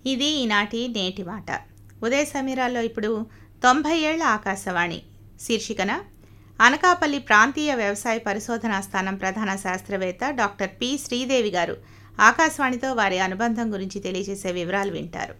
ఇది ఈనాటి నేటి మాట ఉదయ సమీరాల్లో ఇప్పుడు తొంభై ఏళ్ల ఆకాశవాణి శీర్షికన అనకాపల్లి ప్రాంతీయ వ్యవసాయ పరిశోధనా స్థానం ప్రధాన శాస్త్రవేత్త డాక్టర్ పి శ్రీదేవి గారు ఆకాశవాణితో వారి అనుబంధం గురించి తెలియజేసే వివరాలు వింటారు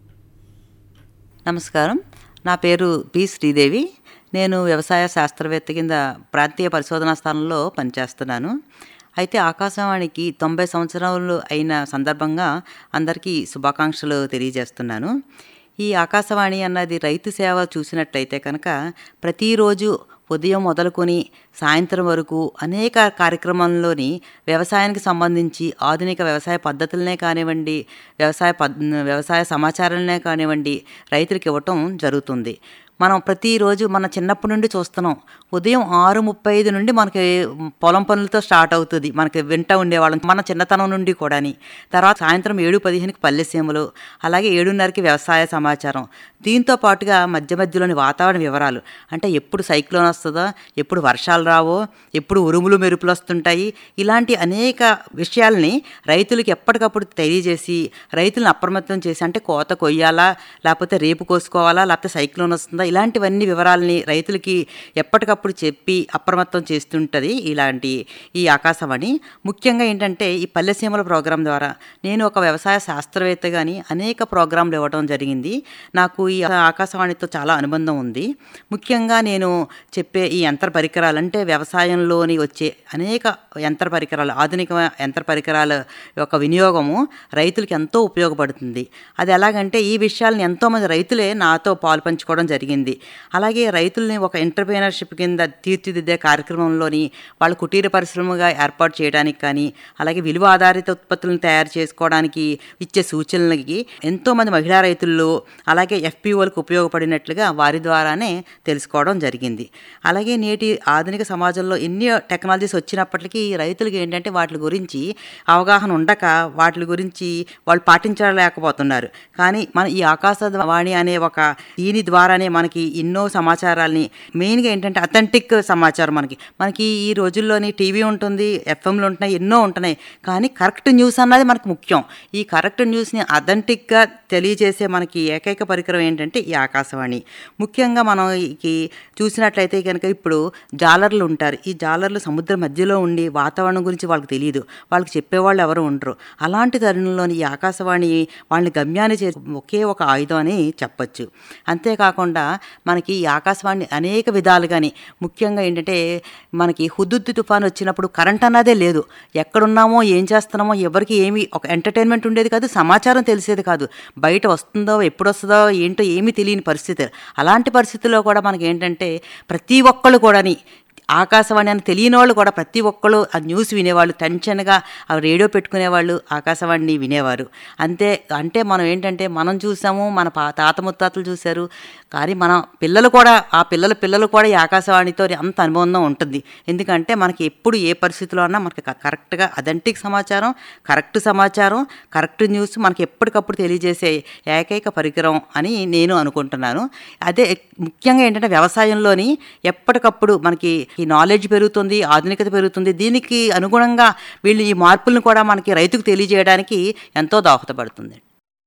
నమస్కారం నా పేరు పి శ్రీదేవి నేను వ్యవసాయ శాస్త్రవేత్త కింద ప్రాంతీయ పరిశోధనా స్థానంలో పనిచేస్తున్నాను అయితే ఆకాశవాణికి తొంభై సంవత్సరాలు అయిన సందర్భంగా అందరికీ శుభాకాంక్షలు తెలియజేస్తున్నాను ఈ ఆకాశవాణి అన్నది రైతు సేవ చూసినట్లయితే కనుక ప్రతిరోజు ఉదయం మొదలుకొని సాయంత్రం వరకు అనేక కార్యక్రమాల్లోని వ్యవసాయానికి సంబంధించి ఆధునిక వ్యవసాయ పద్ధతులనే కానివ్వండి వ్యవసాయ పద్ వ్యవసాయ సమాచారాలనే కానివ్వండి రైతులకు ఇవ్వటం జరుగుతుంది మనం ప్రతిరోజు మన చిన్నప్పటి నుండి చూస్తున్నాం ఉదయం ఆరు ముప్పై ఐదు నుండి మనకి పొలం పనులతో స్టార్ట్ అవుతుంది మనకి వింటూ ఉండేవాళ్ళం మన చిన్నతనం నుండి కూడాని తర్వాత సాయంత్రం ఏడు పదిహేనుకి పల్లెసీమలు అలాగే ఏడున్నరకి వ్యవసాయ సమాచారం దీంతో పాటుగా మధ్య మధ్యలోని వాతావరణ వివరాలు అంటే ఎప్పుడు సైక్లోన్ వస్తుందో ఎప్పుడు వర్షాలు రావో ఎప్పుడు ఉరుములు మెరుపులు వస్తుంటాయి ఇలాంటి అనేక విషయాల్ని రైతులకి ఎప్పటికప్పుడు తెలియజేసి రైతులను అప్రమత్తం చేసి అంటే కోత కొయ్యాలా లేకపోతే రేపు కోసుకోవాలా లేకపోతే సైక్లోన్ వస్తుందా ఇలాంటివన్నీ వివరాలని రైతులకి ఎప్పటికప్పుడు చెప్పి అప్రమత్తం చేస్తుంటుంది ఇలాంటి ఈ ఆకాశవాణి ముఖ్యంగా ఏంటంటే ఈ పల్లెసీమల ప్రోగ్రాం ద్వారా నేను ఒక వ్యవసాయ శాస్త్రవేత్త కానీ అనేక ప్రోగ్రాంలు ఇవ్వడం జరిగింది నాకు ఈ ఆకాశవాణితో చాలా అనుబంధం ఉంది ముఖ్యంగా నేను చెప్పే ఈ యంత్ర పరికరాలు అంటే వ్యవసాయంలోని వచ్చే అనేక యంత్ర పరికరాలు ఆధునిక యంత్ర పరికరాల యొక్క వినియోగము రైతులకి ఎంతో ఉపయోగపడుతుంది అది ఎలాగంటే ఈ విషయాలను ఎంతోమంది రైతులే నాతో పాలు పంచుకోవడం జరిగింది అలాగే రైతుల్ని ఒక ఎంటర్ప్రీనర్షిప్ కింద తీర్చిదిద్దే కార్యక్రమంలోని వాళ్ళ కుటీర పరిశ్రమగా ఏర్పాటు చేయడానికి కానీ అలాగే విలువ ఆధారిత ఉత్పత్తులను తయారు చేసుకోవడానికి ఇచ్చే సూచనలకి ఎంతోమంది మహిళా రైతుల్లో అలాగే ఎఫ్పిఓలకు ఉపయోగపడినట్లుగా వారి ద్వారానే తెలుసుకోవడం జరిగింది అలాగే నేటి ఆధునిక సమాజంలో ఎన్ని టెక్నాలజీస్ వచ్చినప్పటికీ రైతులకి ఏంటంటే వాటి గురించి అవగాహన ఉండక వాటి గురించి వాళ్ళు పాటించలేకపోతున్నారు కానీ మన ఈ ఆకాశవాణి అనే ఒక దీని ద్వారానే మనకి ఎన్నో సమాచారాల్ని మెయిన్గా ఏంటంటే అథెంటిక్ సమాచారం మనకి మనకి ఈ రోజుల్లోని టీవీ ఉంటుంది ఎఫ్ఎంలు ఉంటున్నాయి ఎన్నో ఉంటున్నాయి కానీ కరెక్ట్ న్యూస్ అన్నది మనకు ముఖ్యం ఈ కరెక్ట్ న్యూస్ని అథెంటిక్గా తెలియజేసే మనకి ఏకైక పరికరం ఏంటంటే ఈ ఆకాశవాణి ముఖ్యంగా మనం ఈ చూసినట్లయితే కనుక ఇప్పుడు జాలర్లు ఉంటారు ఈ జాలర్లు సముద్రం మధ్యలో ఉండి వాతావరణం గురించి వాళ్ళకి తెలియదు వాళ్ళకి చెప్పేవాళ్ళు ఎవరు ఉండరు అలాంటి తరుణంలోని ఈ ఆకాశవాణి వాళ్ళని గమ్యాన్ని చే ఒకే ఒక ఆయుధం అని చెప్పచ్చు అంతేకాకుండా మనకి ఈ ఆకాశవాణి అనేక విధాలుగాని ముఖ్యంగా ఏంటంటే మనకి హుద్దుద్దు తుఫాన్ వచ్చినప్పుడు కరెంట్ అన్నదే లేదు ఎక్కడున్నామో ఏం చేస్తున్నామో ఎవరికి ఏమి ఒక ఎంటర్టైన్మెంట్ ఉండేది కాదు సమాచారం తెలిసేది కాదు బయట వస్తుందో ఎప్పుడు వస్తుందో ఏంటో ఏమీ తెలియని పరిస్థితి అలాంటి పరిస్థితుల్లో కూడా మనకి ఏంటంటే ప్రతి ఒక్కళ్ళు కూడాని ఆకాశవాణి అని తెలియని వాళ్ళు కూడా ప్రతి ఒక్కళ్ళు ఆ న్యూస్ వినేవాళ్ళు టెన్షన్గా ఆ రేడియో పెట్టుకునేవాళ్ళు ఆకాశవాణిని వినేవారు అంతే అంటే మనం ఏంటంటే మనం చూసాము మన పా తాత ముత్తాతలు చూశారు కానీ మన పిల్లలు కూడా ఆ పిల్లల పిల్లలు కూడా ఈ ఆకాశవాణితో అంత అనుబంధం ఉంటుంది ఎందుకంటే మనకి ఎప్పుడు ఏ పరిస్థితిలో అన్నా మనకి కరెక్ట్గా అథెంటిక్ సమాచారం కరెక్ట్ సమాచారం కరెక్ట్ న్యూస్ మనకి ఎప్పటికప్పుడు తెలియజేసే ఏకైక పరికరం అని నేను అనుకుంటున్నాను అదే ముఖ్యంగా ఏంటంటే వ్యవసాయంలోని ఎప్పటికప్పుడు మనకి ఈ నాలెడ్జ్ పెరుగుతుంది ఆధునికత పెరుగుతుంది దీనికి అనుగుణంగా వీళ్ళు ఈ మార్పులను కూడా మనకి రైతుకు తెలియజేయడానికి ఎంతో దోహదపడుతుంది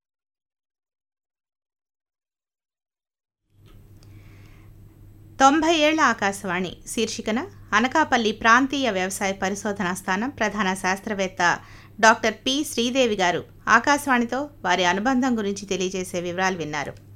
తొంభై ఏళ్ల ఆకాశవాణి శీర్షికన అనకాపల్లి ప్రాంతీయ వ్యవసాయ పరిశోధనా స్థానం ప్రధాన శాస్త్రవేత్త డాక్టర్ పి శ్రీదేవి గారు ఆకాశవాణితో వారి అనుబంధం గురించి తెలియజేసే వివరాలు విన్నారు